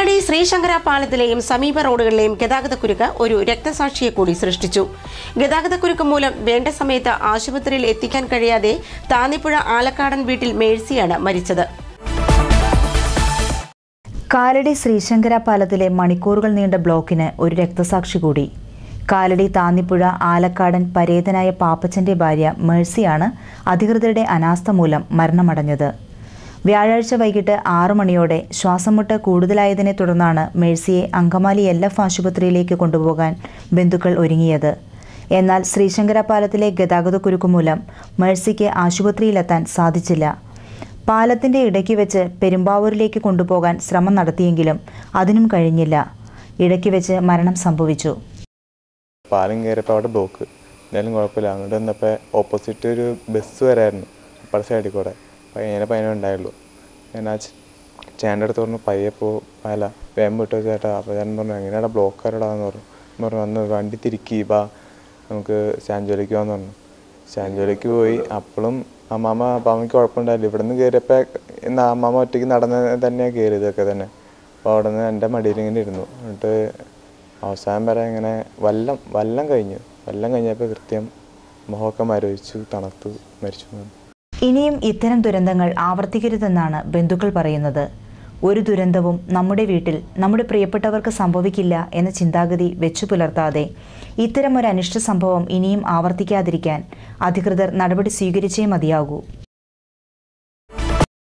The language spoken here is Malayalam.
കാലടി ശ്രീശങ്കര പാലത്തിലെയും സമീപ റോഡുകളിലെയും ഗതാഗതക്കുരുക്ക് ഒരു രക്തസാക്ഷിയെ കൂടി സൃഷ്ടിച്ചു ഗതാഗതക്കുരുക്ക് മൂലം വേണ്ട സമയത്ത് ആശുപത്രിയിൽ എത്തിക്കാൻ കഴിയാതെ താന്നിപ്പുഴ ആലക്കാടൻ വീട്ടിൽ മേഴ്സിയാണ് മരിച്ചത് കാലടി ശ്രീശങ്കര പാലത്തിലെ മണിക്കൂറുകൾ നീണ്ട ബ്ലോക്കിന് ഒരു രക്തസാക്ഷി കൂടി കാലടി താന്നിപ്പുഴ ആലക്കാടൻ പരേതനായ പാപ്പച്ചന്റെ ഭാര്യ മേഴ്സിയാണ് അധികൃതരുടെ അനാസ്ഥ മൂലം മരണമടഞ്ഞത് വ്യാഴാഴ്ച വൈകിട്ട് ആറു മണിയോടെ ശ്വാസംമുട്ട് കൂടുതലായതിനെ തുടർന്നാണ് മേഴ്സിയെ അങ്കമാലി എൽ എഫ് ആശുപത്രിയിലേക്ക് കൊണ്ടുപോകാൻ ബന്ധുക്കൾ ഒരുങ്ങിയത് എന്നാൽ ശ്രീശങ്കര പാലത്തിലെ ഗതാഗതക്കുരുക്ക് മൂലം മേഴ്സിക്ക് ആശുപത്രിയിലെത്താൻ സാധിച്ചില്ല പാലത്തിന്റെ ഇടയ്ക്ക് വെച്ച് പെരുമ്പാവൂരിലേക്ക് കൊണ്ടുപോകാൻ ശ്രമം നടത്തിയെങ്കിലും അതിനും കഴിഞ്ഞില്ല ഇടയ്ക്ക് വെച്ച് മരണം സംഭവിച്ചു പാലം കയറിയപ്പോൾ അവിടെ ബ്ലോക്ക് എന്തായാലും കുഴപ്പമില്ല അങ്ങോട്ട് വന്നപ്പോൾ ഓപ്പോസിറ്റ് ഒരു ബസ് വരായിരുന്നു അപ്പുറത്തെ സൈഡിൽ കൂടെ പയ്യനെ പയ്യനെ ഉണ്ടായുള്ളൂ ഞാൻ ആ ചെ- ചേട്ടൻ്റെ അടുത്ത് പറഞ്ഞു പയ്യെ പോ അല്ല വേഗം വിട്ടോ ചേട്ടാ അപ്പോൾ ഞാൻ പറഞ്ഞു എങ്ങനെയാണ് ബ്ലോക്ക് ആരടാന്ന് പറഞ്ഞു ഞാൻ പറഞ്ഞു വന്ന് വണ്ടി തിരിക്കി ബാ നമുക്ക് സ്റ്റാൻജോലിക്ക് പോകാന്ന് പറഞ്ഞു സ്റ്റാൻജോലിക്ക് പോയി അപ്പോഴും അമ്മാമ്മ അമ്മാമ്മയ്ക്ക് കുഴപ്പമുണ്ടായില്ല ഇവിടെ നിന്ന് കയറിയപ്പോൾ ഇന്ന് അമ്മാമ്മ ഒറ്റയ്ക്ക് നടന്ന് തന്നെയാണ് കയറിയതൊക്കെ തന്നെ അപ്പോൾ അവിടെ നിന്ന് എൻ്റെ മടിയിൽ ഇങ്ങനെ ഇരുന്നു എന്നിട്ട് അവസാനം വരെ ഇങ്ങനെ വല്ലം വല്ലം കഴിഞ്ഞു വല്ലം കഴിഞ്ഞപ്പോൾ കൃത്യം മുഖമൊക്കെ മരവിച്ചു തണുത്തു മരിച്ചു എന്ന് പറഞ്ഞു. ഇനിയും ഇത്തരം ദുരന്തങ്ങൾ ആവർത്തിക്കരുതെന്നാണ് ബന്ധുക്കൾ പറയുന്നത് ഒരു ദുരന്തവും നമ്മുടെ വീട്ടിൽ നമ്മുടെ പ്രിയപ്പെട്ടവർക്ക് സംഭവിക്കില്ല എന്ന ചിന്താഗതി വെച്ചു പുലർത്താതെ ഇത്തരം ഒരു അനിഷ്ട സംഭവം ഇനിയും ആവർത്തിക്കാതിരിക്കാൻ അധികൃതർ നടപടി സ്വീകരിച്ചേ മതിയാകൂ